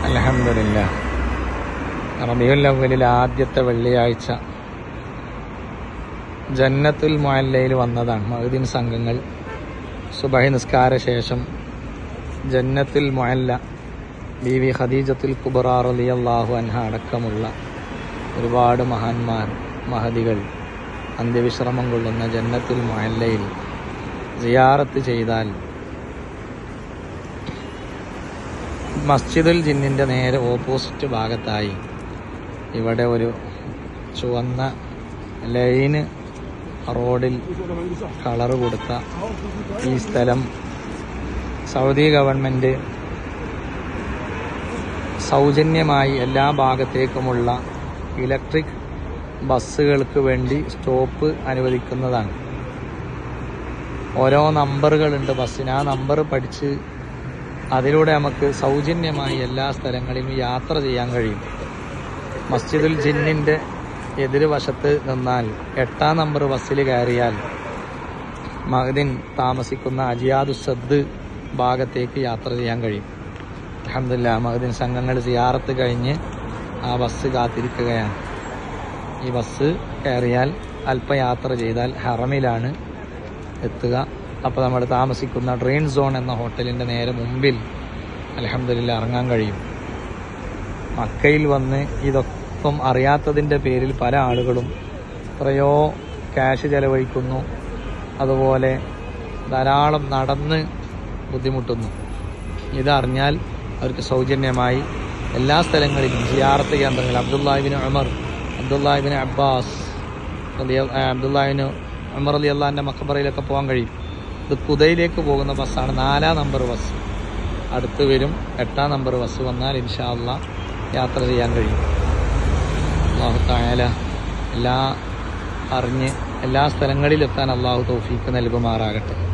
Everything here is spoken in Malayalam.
അലഹമില്ല റബിയുൽ അവലിൽ ആദ്യത്തെ വെള്ളിയാഴ്ച ജന്നത്തുൽ മുഅല്ലയിൽ വന്നതാണ് മഹദീൻ സംഘങ്ങൾ സുബഹി നിസ്കാര ശേഷം ജന്നത്തുൽ മുഅല്ല ബി വി ഖദീജത്തുൽ കുബറ റളിയല്ലാഹു അൻഹ അടക്കമുള്ള ഒരുപാട് മഹാന്മാർ മഹദികൾ അന്ത്യവിശ്രമം കൊള്ളുന്ന ജന്നത്തുൽ മുഅല്ലയിൽ സിയാറത്ത് ചെയ്താൽ മസ്ജിദുൽ ജിന്നിൻ്റെ നേരെ ഓപ്പോസിറ്റ് ഭാഗത്തായി ഇവിടെ ഒരു ചുവന്ന ലൈന് റോഡിൽ കളറ് കൊടുത്ത ഈ സ്ഥലം സൗദി ഗവൺമെൻറ് സൗജന്യമായി എല്ലാ ഭാഗത്തേക്കുമുള്ള ഇലക്ട്രിക് ബസ്സുകൾക്ക് വേണ്ടി സ്റ്റോപ്പ് അനുവദിക്കുന്നതാണ് ഓരോ നമ്പറുകളുണ്ട് ബസ്സിന് ആ നമ്പർ പഠിച്ച് അതിലൂടെ നമുക്ക് സൗജന്യമായി എല്ലാ സ്ഥലങ്ങളിലും യാത്ര ചെയ്യാൻ കഴിയും മസ്ജിദുൽ ജിന്നിൻ്റെ എതിർവശത്ത് നിന്നാൽ എട്ടാം നമ്പർ ബസ്സിൽ കയറിയാൽ മഹദിൻ താമസിക്കുന്ന അജിയാദു സദ് ഭാഗത്തേക്ക് യാത്ര ചെയ്യാൻ കഴിയും അഹമ്മദില്ല മഹദിൻ സംഘങ്ങൾ സിയാറത്ത് കഴിഞ്ഞ് ആ ബസ് കാത്തിരിക്കുകയാണ് ഈ ബസ് കയറിയാൽ അല്പ യാത്ര ചെയ്താൽ ഹറമിലാണ് എത്തുക അപ്പോൾ നമ്മൾ താമസിക്കുന്ന ഡ്രെയിൻ സോൺ എന്ന ഹോട്ടലിൻ്റെ നേരെ മുമ്പിൽ അലഹമ്മദില്ല ഇറങ്ങാൻ കഴിയും മക്കയിൽ വന്ന് ഇതൊക്കെ അറിയാത്തതിൻ്റെ പേരിൽ പല ആളുകളും എത്രയോ ക്യാഷ് ചെലവഴിക്കുന്നു അതുപോലെ ധാരാളം നടന്ന് ബുദ്ധിമുട്ടുന്നു ഇതറിഞ്ഞാൽ അവർക്ക് സൗജന്യമായി എല്ലാ സ്ഥലങ്ങളിലും സിയാറത്ത് കേന്ദ്രങ്ങൾ അബ്ദുല്ലാഹിബിൻ ഉമർ അബ്ദുല്ലാഹിബിൻ അബ്ബാസ് അബ്ദുല്ലാഹിബിന് ഉമർ അലി അള്ളാഹിൻ്റെ മക്കബറയിലൊക്കെ പോകാൻ കഴിയും ഇത് കുതയിലേക്ക് പോകുന്ന ബസ്സാണ് നാലാം നമ്പർ ബസ് അടുത്ത് വരും എട്ടാം നമ്പർ ബസ് വന്നാൽ ഇൻഷാ അള്ളാ യാത്ര ചെയ്യാൻ കഴിയും അള്ളാഹു തായാല എല്ലാ അറിഞ്ഞ് എല്ലാ സ്ഥലങ്ങളിലെത്താൻ അള്ളാഹു തൗഫീക്ക് നൽകുമാറാകട്ടെ